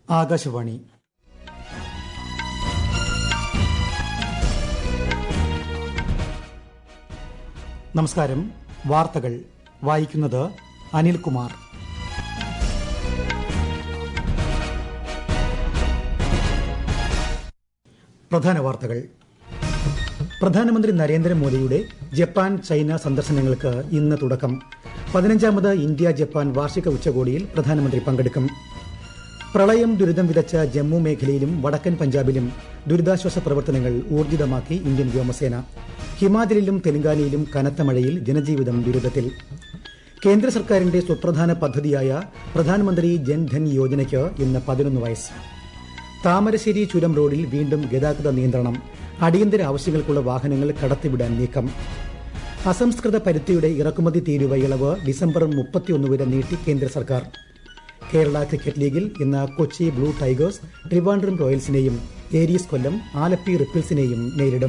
ആകാശവാണി നമസ്കാരം വാർത്തകൾ വായിക്കുന്നത് അനിൽകുമാർ പ്രധാന വാർത്തകൾ പ്രധാനമന്ത്രി നരേന്ദ്രമോദിയുടെ ജപ്പാൻ ചൈന സന്ദർശനങ്ങൾക്ക് ഇന്ന് തുടക്കം പതിനഞ്ചാമത് ഇന്ത്യ ജപ്പാൻ വാർഷിക ഉച്ചകോടിയിൽ പ്രധാനമന്ത്രി പങ്കെടുക്കും പ്രളയം ദുരിതം വിതച്ച ജമ്മു മേഖലയിലും വടക്കൻ പഞ്ചാബിലും ദുരിതാശ്വാസ പ്രവർത്തനങ്ങൾ ഊർജിതമാക്കി ഇന്ത്യൻ വ്യോമസേന ഹിമാചലിലും തെലങ്കാനയിലും കനത്ത മഴയിൽ ജനജീവിതം ദുരിതത്തിൽ കേന്ദ്ര സർക്കാരിന്റെ സുപ്രധാന പദ്ധതിയായ പ്രധാനമന്ത്രി ജൻധൻ യോജനയ്ക്ക് ഇന്ന് പതിനൊന്ന് വയസ്സ് താമരശ്ശേരി ചുരം റോഡിൽ വീണ്ടും ഗതാഗത നിയന്ത്രണം അടിയന്തര ആവശ്യങ്ങൾക്കുള്ള വാഹനങ്ങൾ കടത്തിവിടാൻ നീക്കം അസംസ്കൃത പരുത്തിയുടെ ഇറക്കുമതി തീരുവ ഇളവ് ഡിസംബർ മുപ്പത്തിയൊന്ന് വരെ നീട്ടി കേന്ദ്ര സർക്കാർ കേരള ക്രിക്കറ്റ് ലീഗിൽ ഇന്ന് കൊച്ചി ബ്ലൂ ടൈഗേഴ്സ് ട്രിവാൻഡ്രം റോയൽസിനെയും ഏരീസ് കൊല്ലം ആലപ്പി റിപ്പിൾസിനെയും നേരിടും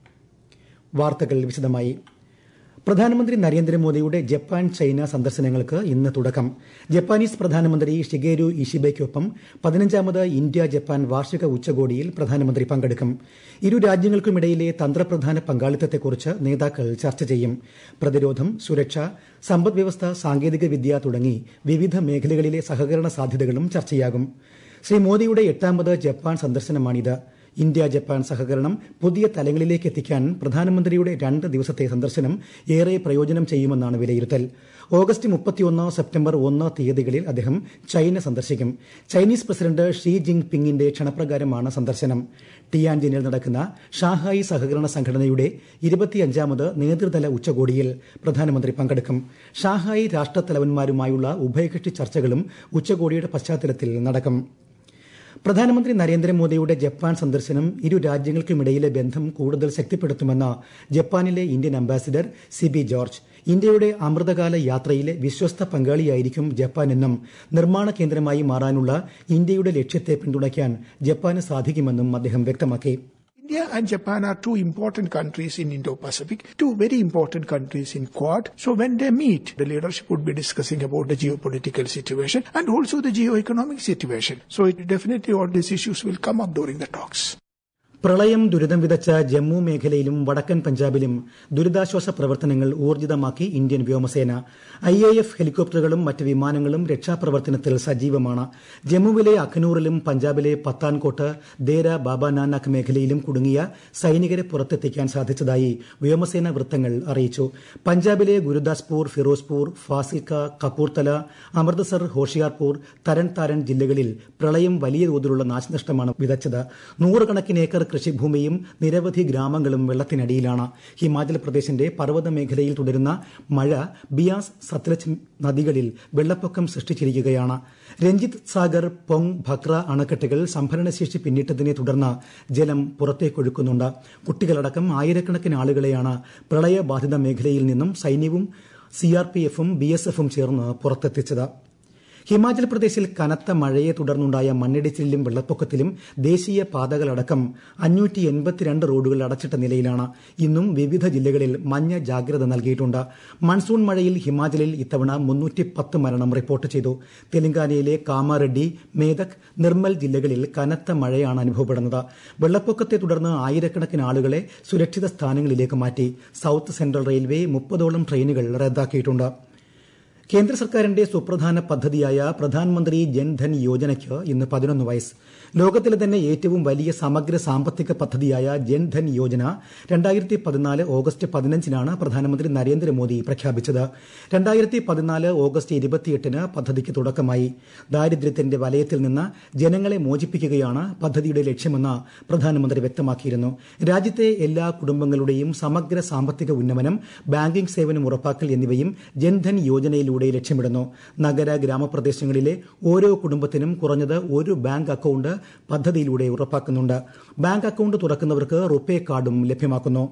വാർത്തകൾ വിശദമായി പ്രധാനമന്ത്രി നരേന്ദ്രമോദിയുടെ ജപ്പാൻ ചൈന സന്ദർശനങ്ങൾക്ക് ഇന്ന് തുടക്കം ജപ്പാനീസ് പ്രധാനമന്ത്രി ഷിഗേരു ഇഷിബയ്ക്കൊപ്പം പതിനഞ്ചാമത് ഇന്ത്യ ജപ്പാൻ വാർഷിക ഉച്ചകോടിയിൽ പ്രധാനമന്ത്രി പങ്കെടുക്കും ഇരു രാജ്യങ്ങൾക്കുമിടയിലെ തന്ത്രപ്രധാന പങ്കാളിത്തത്തെക്കുറിച്ച് നേതാക്കൾ ചർച്ച ചെയ്യും പ്രതിരോധം സുരക്ഷ സമ്പദ്വ്യവസ്ഥ സാങ്കേതികവിദ്യ തുടങ്ങി വിവിധ മേഖലകളിലെ സഹകരണ സാധ്യതകളും ചർച്ചയാകും ശ്രീ മോദിയുടെ എട്ടാമത് ജപ്പാൻ സന്ദർശനമാണിത് ഇന്ത്യ ജപ്പാൻ സഹകരണം പുതിയ തലങ്ങളിലേക്ക് എത്തിക്കാൻ പ്രധാനമന്ത്രിയുടെ രണ്ട് ദിവസത്തെ സന്ദർശനം ഏറെ പ്രയോജനം ചെയ്യുമെന്നാണ് വിലയിരുത്തൽ ഓഗസ്റ്റ് മുപ്പത്തിയൊന്ന് സെപ്റ്റംബർ ഒന്ന് തീയതികളിൽ അദ്ദേഹം ചൈന സന്ദർശിക്കും ചൈനീസ് പ്രസിഡന്റ് ഷീ ജിങ് പിങ്ങിന്റെ ക്ഷണപ്രകാരമാണ് സന്ദർശനം ടിയാൻജിനിൽ നടക്കുന്ന ഷാഹായി സഹകരണ സംഘടനയുടെ ഇരുപത്തിയഞ്ചാമത് നേതൃതല ഉച്ചകോടിയിൽ പ്രധാനമന്ത്രി പങ്കെടുക്കും ഷാഹായി രാഷ്ട്രത്തലവന്മാരുമായുള്ള ഉഭയകക്ഷി ചർച്ചകളും ഉച്ചകോടിയുടെ പശ്ചാത്തലത്തിൽ നടക്കും പ്രധാനമന്ത്രി നരേന്ദ്രമോദിയുടെ ജപ്പാൻ സന്ദർശനം ഇരു രാജ്യങ്ങൾക്കുമിടയിലെ ബന്ധം കൂടുതൽ ശക്തിപ്പെടുത്തുമെന്ന് ജപ്പാനിലെ ഇന്ത്യൻ അംബാസിഡർ സിബി ജോർജ് ഇന്ത്യയുടെ അമൃതകാല യാത്രയിലെ വിശ്വസ്ത പങ്കാളിയായിരിക്കും ജപ്പാനെന്നും നിർമ്മാണ കേന്ദ്രമായി മാറാനുള്ള ഇന്ത്യയുടെ ലക്ഷ്യത്തെ പിന്തുണയ്ക്കാൻ ജപ്പാന് സാധിക്കുമെന്നും അദ്ദേഹം വ്യക്തമാക്കി India and Japan are two important countries in Indo-Pacific, two very important countries in Quad. So when they meet, the leadership would be discussing about the geopolitical situation and also the geo-economic situation. So it definitely all these issues will come up during the talks. പ്രളയം ദുരിതം വിതച്ച ജമ്മു മേഖലയിലും വടക്കൻ പഞ്ചാബിലും ദുരിതാശ്വാസ പ്രവർത്തനങ്ങൾ ഊർജിതമാക്കി Indian വ്യോമസേന I A F ഹെലികോപ്റ്ററുകളും മറ്റ് വിമാനങ്ങളും രക്ഷാപ്രവർത്തനത്തിൽ സജീവമാണ് ജമ്മുവിലെ അഖ്നൂറിലും പഞ്ചാബിലെ പത്താൻകോട്ട് ദേര ബാബ നാനാക്ക് മേഖലയിലും കുടുങ്ങിയ സൈനികരെ പുറത്തെത്തിക്കാൻ സാധിച്ചതായി വ്യോമസേന വൃത്തങ്ങൾ അറിയിച്ചു പഞ്ചാബിലെ ഗുരുദാസ്പൂർ ഫിറോസ്പൂർ ഫാസിൽക്ക കപൂർത്തല അമൃത്സർ ഹോഷിയാർപൂർ തരൺ താരൺ ജില്ലകളിൽ പ്രളയം വലിയ തോതിലുള്ള നാശനഷ്ടമാണ് വിതച്ചത് നൂറുകണക്കിന് ഏക്കർ കൃഷിഭൂമിയും നിരവധി ഗ്രാമങ്ങളും വെള്ളത്തിനടിയിലാണ് ഹിമാചൽ പ്രദേശിന്റെ പർവ്വത മേഖലയിൽ തുടരുന്ന മഴ ബിയാസ് സത്ലജ് നദികളിൽ വെള്ളപ്പൊക്കം സൃഷ്ടിച്ചിരിക്കുകയാണ് രഞ്ജിത്ത് സാഗർ പൊങ് ഭക്ര അണക്കെട്ടുകൾ സംഭരണശേഷി പിന്നിട്ടതിനെ തുടർന്ന് ജലം പുറത്തേക്കൊഴുക്കുന്നുണ്ട് കുട്ടികളടക്കം ആയിരക്കണക്കിന് ആളുകളെയാണ് പ്രളയബാധിത മേഖലയിൽ നിന്നും സൈന്യവും സിആർപിഎഫും ബിഎസ്എഫും ചേർന്ന് പുറത്തെത്തിച്ചത് ഹിമാചൽ പ്രദേശിൽ കനത്ത മഴയെ തുടർന്നുണ്ടായ മണ്ണിടിച്ചിലിലും വെള്ളപ്പൊക്കത്തിലും ദേശീയ പാതകളടക്കം അഞ്ഞൂറ്റി എൺപത്തിരണ്ട് റോഡുകൾ അടച്ചിട്ട നിലയിലാണ് ഇന്നും വിവിധ ജില്ലകളിൽ മഞ്ഞ ജാഗ്രത നൽകിയിട്ടുണ്ട് മൺസൂൺ മഴയിൽ ഹിമാചലിൽ ഇത്തവണ മുന്നൂറ്റി പത്ത് മരണം റിപ്പോർട്ട് ചെയ്തു തെലങ്കാനയിലെ കാമാറെഡ്ഡി മേദക് നിർമ്മൽ ജില്ലകളിൽ കനത്ത മഴയാണ് അനുഭവപ്പെടുന്നത് വെള്ളപ്പൊക്കത്തെ തുടർന്ന് ആയിരക്കണക്കിന് ആളുകളെ സുരക്ഷിത സ്ഥാനങ്ങളിലേക്ക് മാറ്റി സൌത്ത് സെൻട്രൽ റെയിൽവേ മുപ്പതോളം ട്രെയിനുകൾ റദ്ദാക്കിയിട്ടുണ്ട് കേന്ദ്ര സർക്കാരിന്റെ സുപ്രധാന പദ്ധതിയായ പ്രധാനമന്ത്രി ജൻധൻ യോജനയ്ക്ക് ഇന്ന് പതിനൊന്ന് വയസ്സ് ലോകത്തിലെ തന്നെ ഏറ്റവും വലിയ സമഗ്ര സാമ്പത്തിക പദ്ധതിയായ ജൻധൻ യോജന രണ്ടായിരത്തി പതിനാല് ഓഗസ്റ്റ് പതിനഞ്ചിനാണ് പ്രധാനമന്ത്രി നരേന്ദ്രമോദി പ്രഖ്യാപിച്ചത് രണ്ടായിരത്തി പതിനാല് ഓഗസ്റ്റ് ഇരുപത്തിയെട്ടിന് പദ്ധതിക്ക് തുടക്കമായി ദാരിദ്ര്യത്തിന്റെ വലയത്തിൽ നിന്ന് ജനങ്ങളെ മോചിപ്പിക്കുകയാണ് പദ്ധതിയുടെ ലക്ഷ്യമെന്ന് പ്രധാനമന്ത്രി വ്യക്തമാക്കിയിരുന്നു രാജ്യത്തെ എല്ലാ കുടുംബങ്ങളുടെയും സമഗ്ര സാമ്പത്തിക ഉന്നമനം ബാങ്കിംഗ് സേവനം ഉറപ്പാക്കൽ എന്നിവയും ജൻധൻ യോജനയിലൂടെ ലക്ഷ്യമിടുന്നു നഗര ഗ്രാമപ്രദേശങ്ങളിലെ ഓരോ കുടുംബത്തിനും കുറഞ്ഞത് ഒരു ബാങ്ക് അക്കൌണ്ട് പദ്ധതിയിലൂടെ ഉറപ്പാക്കുന്നുണ്ട് ബാങ്ക് അക്കൌണ്ട് തുറക്കുന്നവർക്ക് റുപേ കാർഡും ലഭ്യമാക്കുന്നു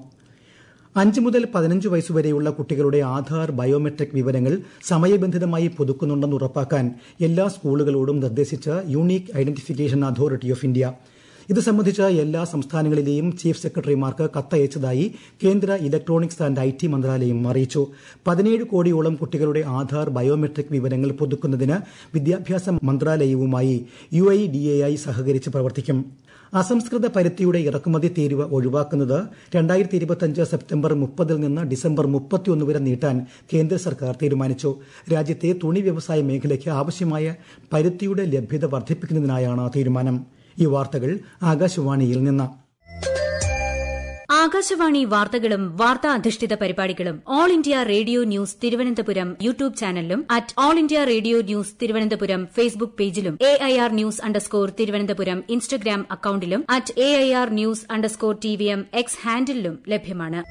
അഞ്ച് മുതൽ പതിനഞ്ച് വയസ്സുവരെയുള്ള കുട്ടികളുടെ ആധാർ ബയോമെട്രിക് വിവരങ്ങൾ സമയബന്ധിതമായി പുതുക്കുന്നുണ്ടെന്ന് ഉറപ്പാക്കാൻ എല്ലാ സ്കൂളുകളോടും നിർദ്ദേശിച്ച് unique identification authority of India ഇത് സംബന്ധിച്ച് എല്ലാ സംസ്ഥാനങ്ങളിലെയും ചീഫ് സെക്രട്ടറിമാർക്ക് കത്തയച്ചതായി കേന്ദ്ര ഇലക്ട്രോണിക്സ് ആന്റ് ഐ ടി മന്ത്രാലയം അറിയിച്ചു പതിനേഴ് കോടിയോളം കുട്ടികളുടെ ആധാർ ബയോമെട്രിക് വിവരങ്ങൾ പുതുക്കുന്നതിന് വിദ്യാഭ്യാസ മന്ത്രാലയവുമായി U I D A I സഹകരിച്ച് പ്രവർത്തിക്കും അസംസ്കൃത പരുത്തിയുടെ ഇറക്കുമതി തീരുവ ഒഴിവാക്കുന്നത് രണ്ടായിരത്തി ഇരുപത്തിയഞ്ച് സെപ്റ്റംബർ മുപ്പതിൽ നിന്ന് ഡിസംബർ മുപ്പത്തിയൊന്ന് വരെ നീട്ടാൻ കേന്ദ്ര സർക്കാർ തീരുമാനിച്ചു രാജ്യത്തെ തുണി വ്യവസായ മേഖലയ്ക്ക് ആവശ്യമായ പരുത്തിയുടെ ലഭ്യത വർദ്ധിപ്പിക്കുന്നതിനായാണ് തീരുമാനം ഈ വാർത്തകൾ ആകാശവാണിയിൽ നിന്ന് ആകാശവാണി വാർത്തകളും വാർത്താ അധിഷ്ഠിത പരിപാടികളും all India radio news Thiruvananthapuram YouTube ചാനലിലും at all India radio news Thiruvananthapuram Facebook പേജിലും A I R news underscore Thiruvananthapuram Instagram അക്കൌണ്ടിലും at A I R news underscore T V M X ഹാൻഡിലും ലഭ്യമാണ്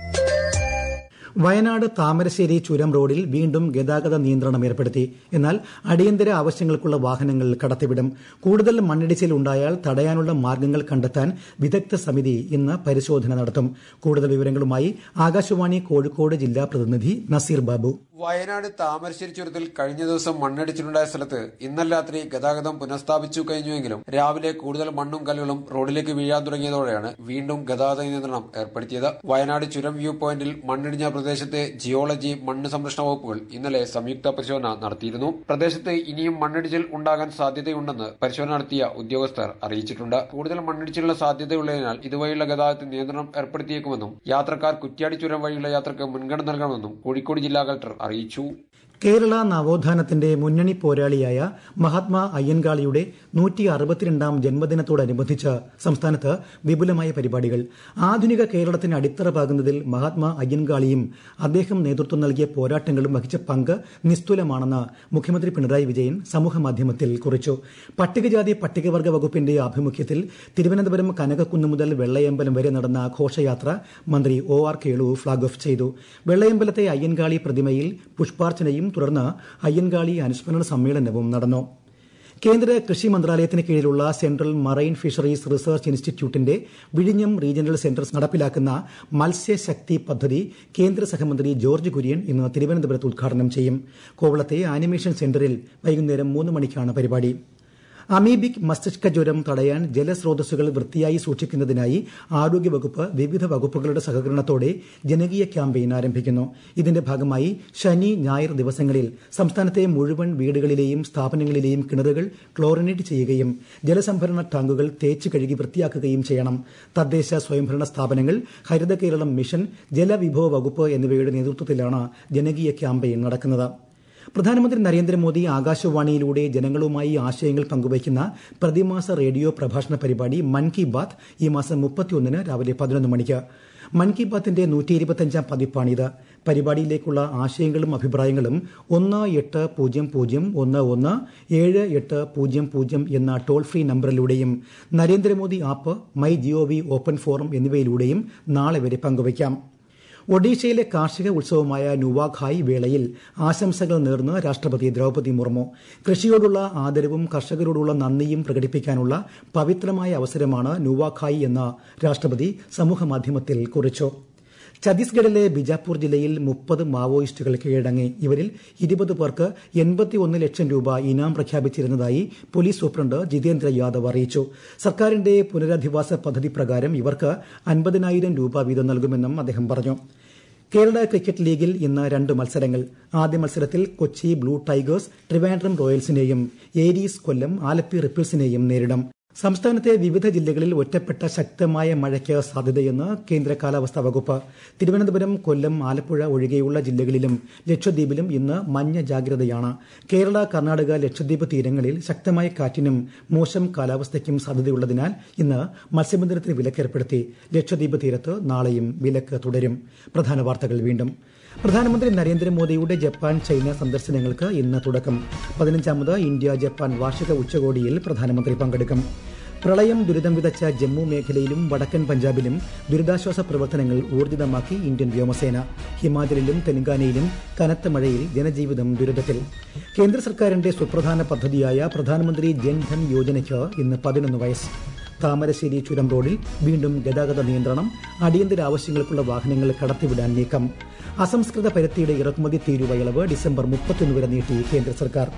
വയനാട് താമരശ്ശേരി ചുരം റോഡിൽ വീണ്ടും ഗതാഗത നിയന്ത്രണം ഏർപ്പെടുത്തി എന്നാൽ അടിയന്തര ആവശ്യങ്ങൾക്കുള്ള വാഹനങ്ങൾ കടത്തിവിടും കൂടുതൽ മണ്ണിടിച്ചിൽ ഉണ്ടായാൽ തടയാനുള്ള മാർഗ്ഗങ്ങൾ കണ്ടെത്താൻ വിദഗ്ധ സമിതി ഇന്ന് പരിശോധന നടത്തും കൂടുതൽ വിവരങ്ങളുമായി ആകാശവാണി കോഴിക്കോട് ജില്ലാ പ്രതിനിധി നസീർ ബാബു വയനാട് താമരശ്ശേരി ചുരത്തിൽ കഴിഞ്ഞ ദിവസം മണ്ണിടിച്ചിലുണ്ടായ സ്ഥലത്ത് ഇന്നലെ രാത്രി ഗതാഗതം പുനഃസ്ഥാപിച്ചു കഴിഞ്ഞുവെങ്കിലും രാവിലെ കൂടുതൽ മണ്ണും കല്ലുകളും റോഡിലേക്ക് വീഴാൻ തുടങ്ങിയതോടെയാണ് വീണ്ടും ഗതാഗത നിയന്ത്രണം ഏർപ്പെടുത്തിയത് വയനാട് ചുരം വ്യൂ പോയിന്റിൽ മണ്ണിടിഞ്ഞ പ്രദേശത്തെ ജിയോളജി മണ്ണ് സംരക്ഷണ വകുപ്പുകൾ ഇന്നലെ സംയുക്ത പരിശോധന നടത്തിയിരുന്നു പ്രദേശത്ത് ഇനിയും മണ്ണിടിച്ചിൽ ഉണ്ടാകാൻ സാധ്യതയുണ്ടെന്ന് പരിശോധന നടത്തിയ ഉദ്യോഗസ്ഥർ അറിയിച്ചിട്ടുണ്ട് കൂടുതൽ മണ്ണിടിച്ചിലുള്ള സാധ്യതയുള്ളതിനാൽ ഇതുവഴിയുള്ള ഗതാഗതത്തിൽ നിയന്ത്രണം ഏർപ്പെടുത്തിയേക്കുമെന്നും യാത്രക്കാർ കുറ്റ്യാടി ചുരം വഴിയുള്ള യാത്രക്ക് മുൻഗണന നൽകണമെന്നും കോഴിക്കോട് ജില്ലാ കളക്ടർ അറിയിച്ചു കേരള നവോത്ഥാനത്തിന്റെ മുന്നണി പോരാളിയായ മഹാത്മാ അയ്യൻകാളിയുടെ നൂറ്റി അറുപത്തിരണ്ടാം ജന്മദിനത്തോടനുബന്ധിച്ച് സംസ്ഥാനത്ത് വിപുലമായ പരിപാടികൾ ആധുനിക കേരളത്തിന് അടിത്തറ പാകുന്നതിൽ മഹാത്മാ അയ്യൻകാളിയും അദ്ദേഹം നേതൃത്വം നൽകിയ പോരാട്ടങ്ങളും വഹിച്ച പങ്ക് നിസ്തുലമാണെന്ന് മുഖ്യമന്ത്രി പിണറായി വിജയൻ സമൂഹമാധ്യമത്തിൽ കുറിച്ചു പട്ടികജാതി പട്ടികവർഗ വകുപ്പിന്റെ ആഭിമുഖ്യത്തിൽ തിരുവനന്തപുരം കനകക്കുന്ന് മുതൽ വെള്ളയമ്പലം വരെ നടന്ന ഘോഷയാത്ര മന്ത്രി O R Kelu flag off ചെയ്തു വെള്ളയമ്പലത്തെ അയ്യൻകാളി പ്രതിമയിൽ പുഷ്പാർച്ചനയും തുടർന്ന് അയ്യൻകാളി അനുസ്മരണ സമ്മേളനവും നടന്നു കേന്ദ്ര കൃഷി മന്ത്രാലയത്തിന് കീഴിലുള്ള സെൻട്രൽ മറൈൻ ഫിഷറീസ് റിസർച്ച് ഇൻസ്റ്റിറ്റ്യൂട്ടിന്റെ വിഴിഞ്ഞം റീജിയണൽ സെന്റർ നടപ്പിലാക്കുന്ന മത്സ്യശക്തി പദ്ധതി കേന്ദ്ര സഹമന്ത്രി ജോർജ് കുര്യൻ ഇന്ന് തിരുവനന്തപുരത്ത് ഉദ്ഘാടനം ചെയ്യും കോവളത്തെ ആനിമേഷൻ സെന്ററിൽ വൈകുന്നേരം മൂന്ന് മണിക്കാണ് പരിപാടി അമീബിക് മസ്തിഷ്ക ജ്വരം തടയാൻ ജലസ്രോതസ്സുകൾ വൃത്തിയായി സൂക്ഷിക്കുന്നതിനായി ആരോഗ്യവകുപ്പ് വിവിധ വകുപ്പുകളുടെ സഹകരണത്തോടെ ജനകീയ ക്യാമ്പയിൻ ആരംഭിക്കുന്നു ഇതിന്റെ ഭാഗമായി ശനി ഞായർ ദിവസങ്ങളിൽ സംസ്ഥാനത്തെ മുഴുവൻ വീടുകളിലെയും സ്ഥാപനങ്ങളിലെയും കിണറുകൾ ക്ലോറിനേറ്റ് ചെയ്യുകയും ജലസംഭരണ ടാങ്കുകൾ തേച്ച് കഴുകി വൃത്തിയാക്കുകയും ചെയ്യണം തദ്ദേശ സ്വയംഭരണ സ്ഥാപനങ്ങൾ ഹരിത കേരളം മിഷൻ ജലവിഭവ വകുപ്പ് എന്നിവയുടെ നേതൃത്വത്തിലാണ് ജനകീയ ക്യാമ്പയിൻ നടക്കുന്നത് പ്രധാനമന്ത്രി നരേന്ദ്രമോദി ആകാശവാണിയിലൂടെ ജനങ്ങളുമായി ആശയങ്ങൾ പങ്കുവയ്ക്കുന്ന പ്രതിമാസ റേഡിയോ പ്രഭാഷണ പരിപാടി മൻ കി ബാത്ത് ഈ മാസം മുപ്പത്തിയൊന്നിന് രാവിലെ പതിനൊന്ന് മണിക്ക് മൻ കി ബാത്തിന്റെ നൂറ്റി ഇരുപത്തിയഞ്ചാം പതിപ്പാണിത് പരിപാടിയിലേക്കുള്ള ആശയങ്ങളും അഭിപ്രായങ്ങളും ഒന്ന് എട്ട് പൂജ്യം പൂജ്യം ഒന്ന് ഒന്ന് ഏഴ് എട്ട് പൂജ്യം പൂജ്യം എന്ന toll free നമ്പറിലൂടെയും Narendra Modi app my G O V open forum എന്നിവയിലൂടെയും നാളെ വരെ പങ്കുവയ്ക്കാം ഒഡീഷയിലെ കാർഷിക ഉത്സവമായ നുവാഖായ് വേളയിൽ ആശംസകൾ നേർന്ന് രാഷ്ട്രപതി ദ്രൌപതി മുർമു കൃഷിയോടുള്ള ആദരവും കർഷകരോടുള്ള നന്ദിയും പ്രകടിപ്പിക്കാനുള്ള പവിത്രമായ അവസരമാണ് നുവാഖായ് എന്ന് രാഷ്ട്രപതി സമൂഹമാധ്യമത്തിൽ കുറിച്ചു ഛത്തീസ്ഗഡിലെ ബിജാപൂർ ജില്ലയിൽ മുപ്പത് മാവോയിസ്റ്റുകൾ കീഴടങ്ങി ഇവരിൽ ഇരുപത് പേർക്ക് എൺപത്തിയൊന്ന് ലക്ഷം രൂപ ഇനാം പ്രഖ്യാപിച്ചിരുന്നതായി പോലീസ് സൂപ്രണ്ട് ജിതേന്ദ്ര യാദവ് അറിയിച്ചു സർക്കാരിന്റെ പുനരധിവാസ പദ്ധതി പ്രകാരം ഇവർക്ക് അൻപതിനായിരം രൂപ വീതം നൽകുമെന്നും അദ്ദേഹം പറഞ്ഞു കേരള ക്രിക്കറ്റ് ലീഗിൽ ഇന്ന് രണ്ട് മത്സരങ്ങൾ ആദ്യ മത്സരത്തിൽ കൊച്ചി ബ്ലൂ ടൈഗേഴ്സ് ട്രിവാൻഡ്രം റോയൽസിനെയും ഏരീസ് കൊല്ലം ആലപ്പി റിപ്പിൾസിനെയും നേരിടും സംസ്ഥാനത്തെ വിവിധ ജില്ലകളിൽ ഒറ്റപ്പെട്ട ശക്തമായ മഴയ്ക്ക് സാധ്യതയെന്ന് കേന്ദ്ര കാലാവസ്ഥാ വകുപ്പ് തിരുവനന്തപുരം കൊല്ലം ആലപ്പുഴ ഒഴികെയുള്ള ജില്ലകളിലും ലക്ഷദ്വീപിലും ഇന്ന് മഞ്ഞ ജാഗ്രതയാണ് കേരള കർണാടക ലക്ഷദ്വീപ് തീരങ്ങളിൽ ശക്തമായ കാറ്റിനും മോശം കാലാവസ്ഥയ്ക്കും സാധ്യതയുള്ളതിനാൽ ഇന്ന് മത്സ്യബന്ധനത്തിന് വിലക്കേർപ്പെടുത്തി ലക്ഷദ്വീപ് തീരത്ത് നാളെയും വിലക്ക് തുടരും പ്രധാന വാർത്തകൾ വീണ്ടും പ്രധാനമന്ത്രി നരേന്ദ്രമോദിയുടെ ജപ്പാൻ ചൈന സന്ദർശനങ്ങൾക്ക് ഇന്ന് തുടക്കം പതിനഞ്ചാമത് ഇന്ത്യ ജപ്പാൻ വാർഷിക ഉച്ചകോടിയിൽ പ്രധാനമന്ത്രി പങ്കെടുക്കും പ്രളയം ദുരിതം വിതച്ച ജമ്മു മേഖലയിലും വടക്കൻ പഞ്ചാബിലും ദുരിതാശ്വാസ പ്രവർത്തനങ്ങൾ ഊർജിതമാക്കി ഇന്ത്യൻ വ്യോമസേന ഹിമാചലിലും തെലങ്കാനയിലും കനത്ത മഴയിൽ ജനജീവിതം ദുരിതത്തിൽ കേന്ദ്ര സർക്കാരിന്റെ സുപ്രധാന പദ്ധതിയായ പ്രധാനമന്ത്രി ജൻധൻ യോജനയ്ക്ക് ഇന്ന് പതിനൊന്ന് വയസ്സ് താമരശ്ശേരി ചുരം റോഡിൽ വീണ്ടും ഗതാഗത നിയന്ത്രണം അടിയന്തര ആവശ്യങ്ങൾക്കുള്ള വാഹനങ്ങൾ കടത്തിവിടാൻ നീക്കം അസംസ്കൃത പരുത്തിയുടെ ഇറക്കുമതി തീരുവ ഇളവ് ഡിസംബർ മുപ്പത്തൊന്ന് വരെ നീട്ടി കേന്ദ്ര സർക്കാർ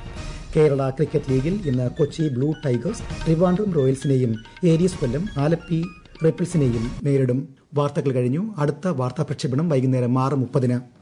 കേരള ക്രിക്കറ്റ് ലീഗിൽ ഇന്ന് കൊച്ചി ബ്ലൂ ടൈഗേഴ്സ് ട്രിവാൻഡ്രം റോയൽസിനെയും ഏരീസ് കൊല്ലം ആലപ്പി റിപ്പിൾസിനെയും നേരിടും വാർത്തകൾ കഴിഞ്ഞു അടുത്ത വാർത്താ പ്രക്ഷേപണം വൈകുന്നേരം ആറ് മുപ്പതിന്